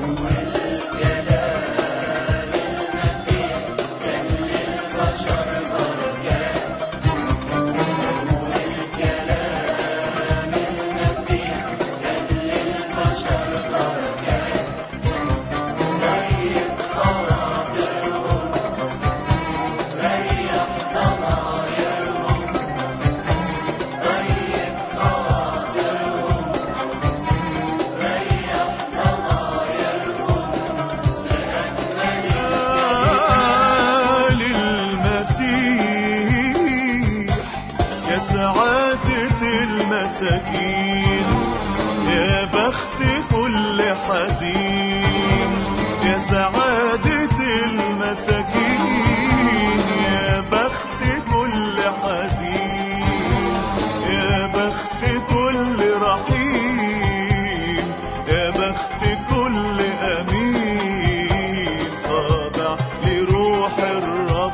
آل المسيح يا سعادة المساكين يا بخت كل حزين يا سعادة المساكين يا بخت كل حزين يا بخت كل رحيم يا بخت كل أمين خاضع لروح الرب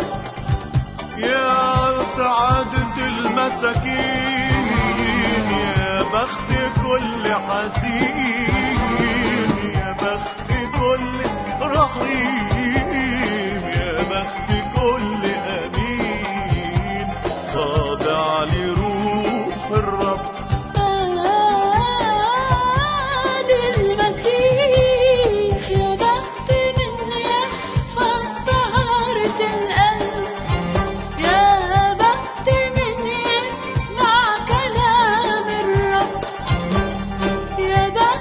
يا سعادة المساكين يا بخت كل حزين يا بخت كل رحيم يا بخت كل أمين خاضع لروح الرب آل المسيح يا بخت من يحفظ طهارة القلب يا بخت من يسمع كلام الرب يا بخت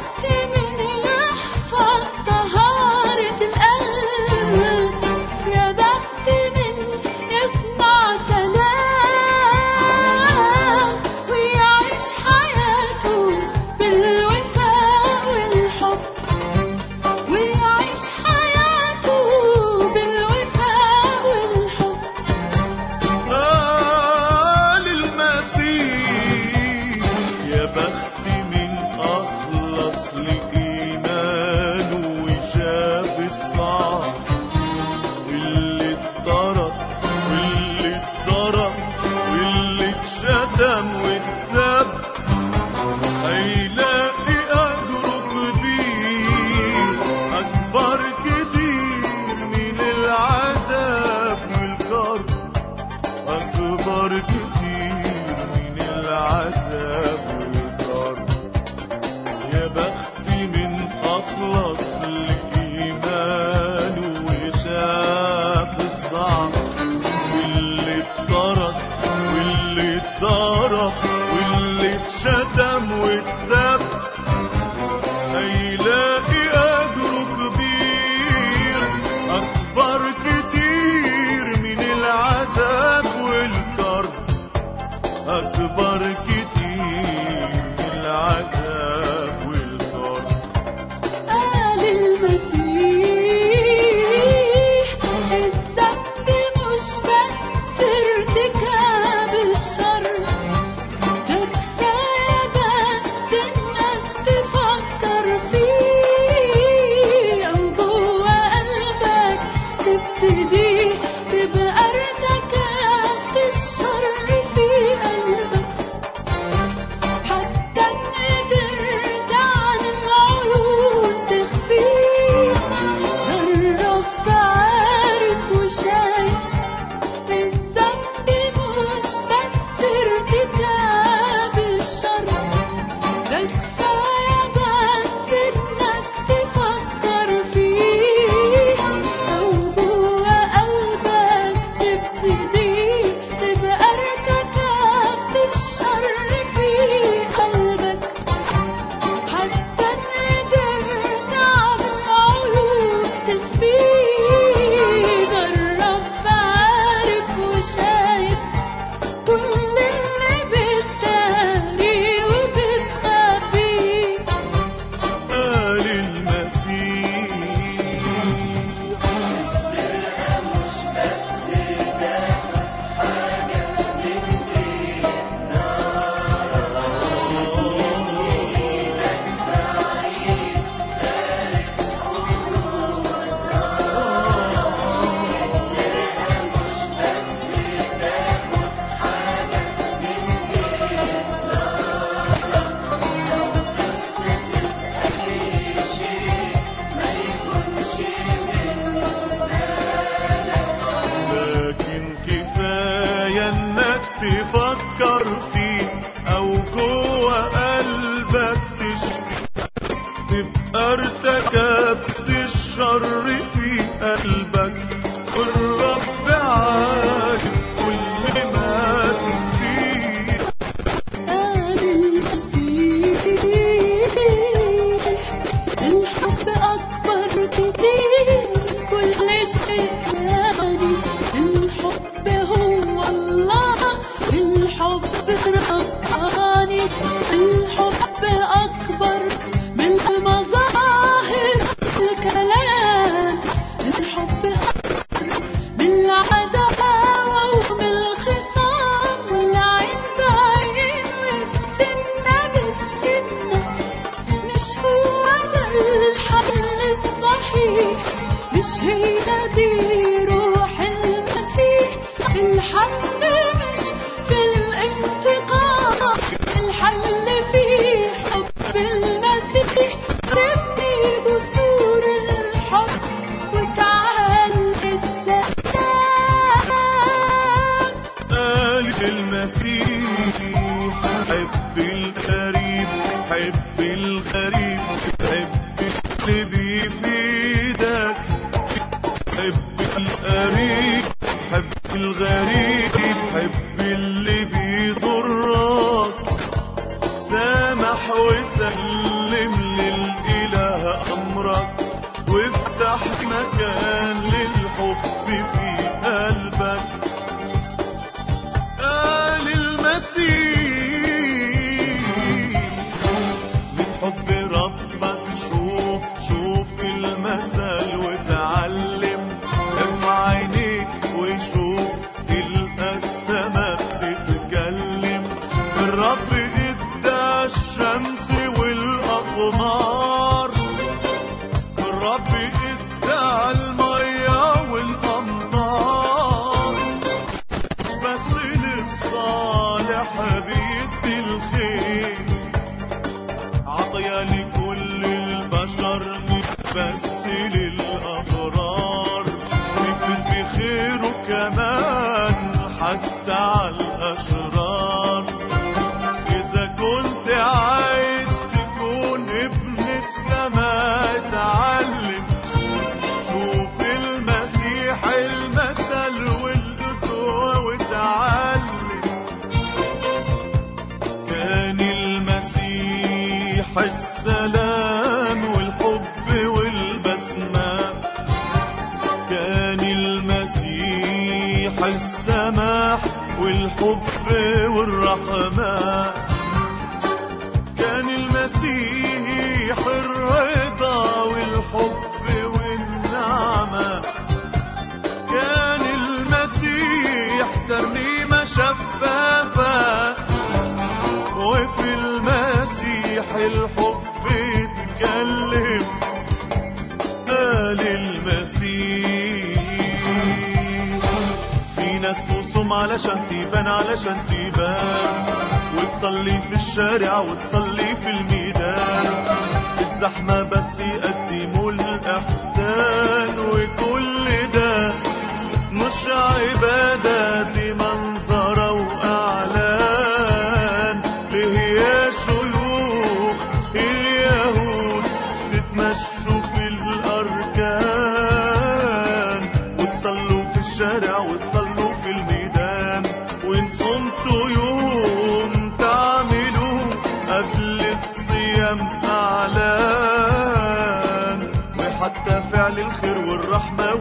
ارتكبت الشر في قلبك والرب عارف كل ما تخفيه قال المسيح الحب أكبر كتير كل شيء ثاني الحب هو الله الحب رباني الحب أكبر من المظاهر الكلام الحب أكبر من العداوة ومن الخصام والعين بعين والسنة بالسنة مش هو ده الحل الصحيح مش هي دي روح المسيح الحل مش في الانتقام الحل في حب المسيح تبني جسور الحب وتعالي السلام قال المسيح حب الغريب حب الغريب حب اللي بيفيدك حب القريب حب الغريب حب اللي بيضرك سامح وسلم للإله أمرك وافتح مكان للحب في قلبك قال المسيح من حب ربك شوف شوف المثل وتعلم ارفع عينيك وشوف تلقى السماء بتتكلم الرب ادى الشمس والاقمار الرب ادى الميه والامطار مش بس للصالح بيدي الخير عطية لكل البشر مش بس للأبرار يفيد بخيره كمان حتى على الأشرار إذا كنت عايز تكون ابن السماء اتعلم شوف المسيح المثل والقدوة وتعلم كان المسيح السلام والحب والبسمة كان المسيح السماح والحب والرحمة كان المسيح الرضا والحب والنعمة كان المسيح ترنيمة شفافة وفي المسيح الحب يتكلم قال المسيح في ناس تصوم علشان تبان علشان تبان وتصلي في الشارع وتصلي في الميدان الزحمة بس يقدموا الإحسان وكل ده مش عبادة دي منظرة وإعلان ليه يا شيوخ اليهود تتمشوا في الأركان وتصلوا في الشارع وتصلوا في الميدان وإن صمتوا يوم تعملوا قبل الصيام أعلان وحتى فعل الخير والرحمة